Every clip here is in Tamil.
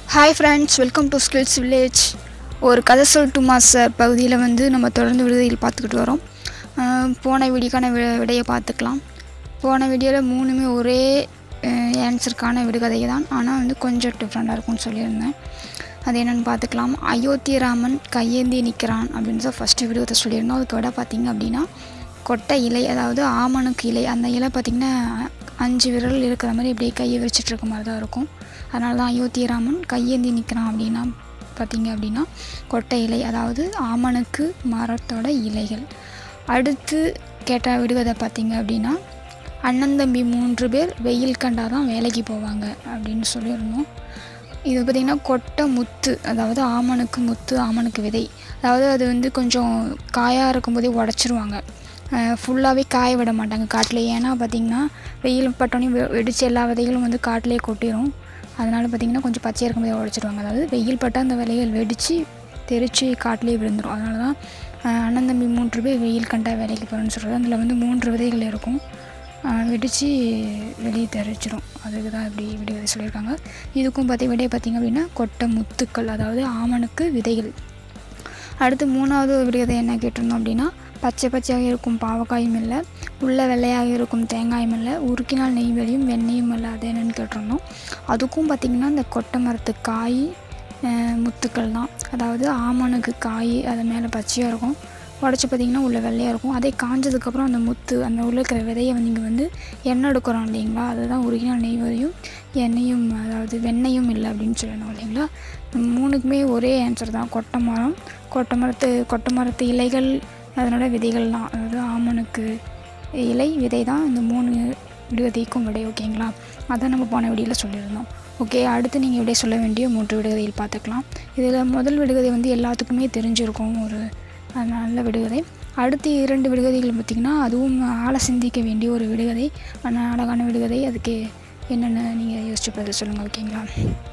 hi friends welcome to skills village ஒரு கதை சொல்லட்டுமா சார் பகுதியில் வந்து நம்ம தொடர்ந்து விடுதியில் பார்த்துக்கிட்டு வரோம் அஹ் போன வீடியோக்கான வி விடையை பார்த்துக்கலாம் போன வீடியோவில் மூணுமே ஒரே ஆன்சருக்கான விடுகதை தான் ஆனால் வந்து கொஞ்சம் டிஃப்ரெண்ட்டாக இருக்கும்னு சொல்லியிருந்தேன் அது என்னென்னு பார்த்துக்கலாம் அயோத்தி ராமன் கையேந்தி நிற்கிறான் அப்படின்னு தான் ஃபஸ்ட்டு விடுகதை சொல்லியிருந்தோம் அதுக்கு விட பார்த்திங்க அப்படின்னா கொட்டை இலை அதாவது ஆமணுக்கு இலை அந்த இலை பார்த்திங்கன்னா அஞ்சு விரல் இருக்கிற மாதிரி இப்படியே கையை விரிச்சிட்டு இருக்க மாதிரி தான் இருக்கும் அதனால தான் அயோத்தி ராமன் கையேந்தி நிற்கிறான் அப்படின்னா பார்த்திங்க அப்படின்னா கொட்டை இலை அதாவது ஆமணுக்கு மரத்தோட இலைகள் அடுத்து கேட்ட விடுகதை பார்த்திங்க அப்படின்னா அண்ணன் தம்பி மூன்று பேர் வெயில் கண்டால் தான் வேலைக்கு போவாங்க அப்படின்னு சொல்லியிருந்தோம் இது பார்த்திங்கன்னா கொட்டை முத்து அதாவது ஆமணுக்கு முத்து ஆமணுக்கு விதை அதாவது அது வந்து கொஞ்சம் காயாக இருக்கும்போதே உடச்சிருவாங்க ஃபுல்லாகவே காய விட மாட்டாங்க காட்டில் ஏன்னா பார்த்திங்கன்னா வெயில் பட்டோன்னே வெ வெடிச்சு எல்லா விதைகளும் வந்து காட்டிலே கொட்டிடும் அதனால் பார்த்திங்கன்னா கொஞ்சம் பச்சையாக இருக்கும்போதே உடச்சிடுவாங்க அதாவது வெயில் பட்டால் அந்த விலைகள் வெடித்து தெரித்து காட்டிலே விழுந்துடும் அதனால தான் அண்ணன் தம்பி மூன்று பேர் வெயில் கண்டா வேலைக்கு போகிறோன்னு சொல்கிறது அதில் வந்து மூன்று விதைகள் இருக்கும் வெடித்து வெளியே தெரிச்சிடும் அதுக்கு தான் இப்படி விடுகதை சொல்லியிருக்காங்க இதுக்கும் பார்த்தி விடையை பார்த்திங்க அப்படின்னா கொட்டை முத்துக்கள் அதாவது ஆமணுக்கு விதைகள் அடுத்து மூணாவது விடுகதை என்ன கேட்டிருந்தோம் அப்படின்னா பச்சை பச்சையாக இருக்கும் பாவக்காயும் இல்லை உள்ள வெள்ளையாக இருக்கும் தேங்காயும் இல்லை உருக்கினால் நெய்வேலியும் வெண்ணெயும் இல்லை அது என்னென்னு கேட்டிருந்தோம் அதுக்கும் பார்த்திங்கன்னா இந்த கொட்டை மரத்து காய் முத்துக்கள் தான் அதாவது ஆமணுக்கு காய் அது மேலே பச்சையாக இருக்கும் உடச்சி பார்த்திங்கன்னா உள்ள வெள்ளையாக இருக்கும் அதே காஞ்சதுக்கப்புறம் அந்த முத்து அந்த உள்ள இருக்கிற விதையை வந்து இங்கே வந்து எண்ணெய் எடுக்கிறோம் இல்லைங்களா அதுதான் ஒரிஜினல் நெய்வதையும் எண்ணெயும் அதாவது வெண்ணெயும் இல்லை அப்படின்னு சொல்லணும் இல்லைங்களா மூணுக்குமே ஒரே ஆன்சர் தான் கொட்டை மரம் கொட்டை மரத்து கொட்டை மரத்து இலைகள் அதனோட விதைகள் தான் அதாவது ஆமணுக்கு இலை விதை தான் இந்த மூணு விடுகதைக்கும் விடை ஓகேங்களா அதான் நம்ம போன விடியில் சொல்லியிருந்தோம் ஓகே அடுத்து நீங்கள் விடை சொல்ல வேண்டிய மூன்று விடுகதையில் பார்த்துக்கலாம் இதில் முதல் விடுகதை வந்து எல்லாத்துக்குமே தெரிஞ்சிருக்கும் ஒரு நல்ல விடுகதை அடுத்து இரண்டு விடுகதைகள் பார்த்திங்கன்னா அதுவும் ஆளை சிந்திக்க வேண்டிய ஒரு விடுகதை அழகான விடுகதை அதுக்கு என்னென்ன நீங்கள் யோசிச்சு பதில் சொல்லுங்கள் ஓகேங்களா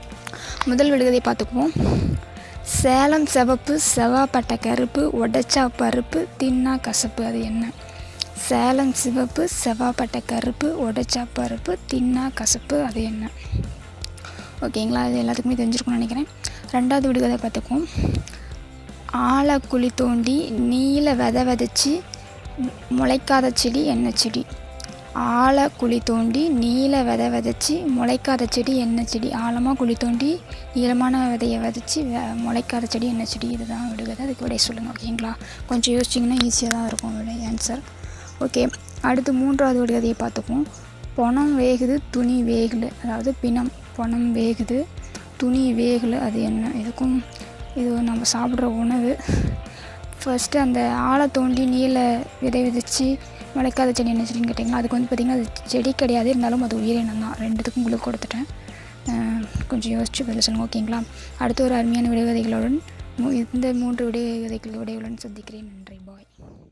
முதல் விடுகதை பார்த்துக்குவோம் சேலம் சிவப்பு செவ்வாப்பட்டை கருப்பு உடைச்சா பருப்பு தின்னா கசப்பு அது என்ன சேலம் சிவப்பு செவ்வாப்பட்டை கருப்பு உடைச்சா பருப்பு தின்னா கசப்பு அது என்ன ஓகேங்களா அது எல்லாத்துக்குமே தெரிஞ்சிருக்கும்னு நினைக்கிறேன் ரெண்டாவது விடுகதை பார்த்துக்குவோம் ஆழ குழி தோண்டி நீல விதை விதைச்சி முளைக்காத செடி என்ன செடி ஆழ குழி தோண்டி நீல விதை விதைச்சி முளைக்காத செடி என்ன செடி ஆழமாக குழி தோண்டி நீளமான விதையை விதைச்சி முளைக்காத செடி என்ன செடி இதுதான் விடுகதை அதுக்கு விடைய சொல்லுங்கள் ஓகேங்களா கொஞ்சம் யோசிச்சிங்கன்னா ஈஸியாக தான் இருக்கும் விடை ஆன்சர் ஓகே அடுத்து மூன்றாவது விடுகதையை பார்த்துக்குவோம் பணம் வேகுது துணி வேகலை அதாவது பிணம் பணம் வேகுது துணி வேகலை அது என்ன இதுக்கும் இது நம்ம சாப்பிட்ற உணவு ஃபஸ்ட்டு அந்த ஆழை தோண்டி நீல விதை விதைச்சி முளைக்காத செடி என்ன செடின்னு கேட்டிங்கன்னா அதுக்கு வந்து பார்த்திங்கன்னா அது செடி கிடையாது இருந்தாலும் அது உயிரினம் தான் ரெண்டுத்துக்கும் உங்களுக்கு கொடுத்துட்டேன் கொஞ்சம் யோசிச்சு பதில் சொல்லுங்கள் ஓகேங்களா அடுத்து ஒரு அருமையான விடுகதைகளுடன் இந்த மூன்று விடுகதைகள் விடைகளுடன் சந்திக்கிறேன் நன்றி பாய்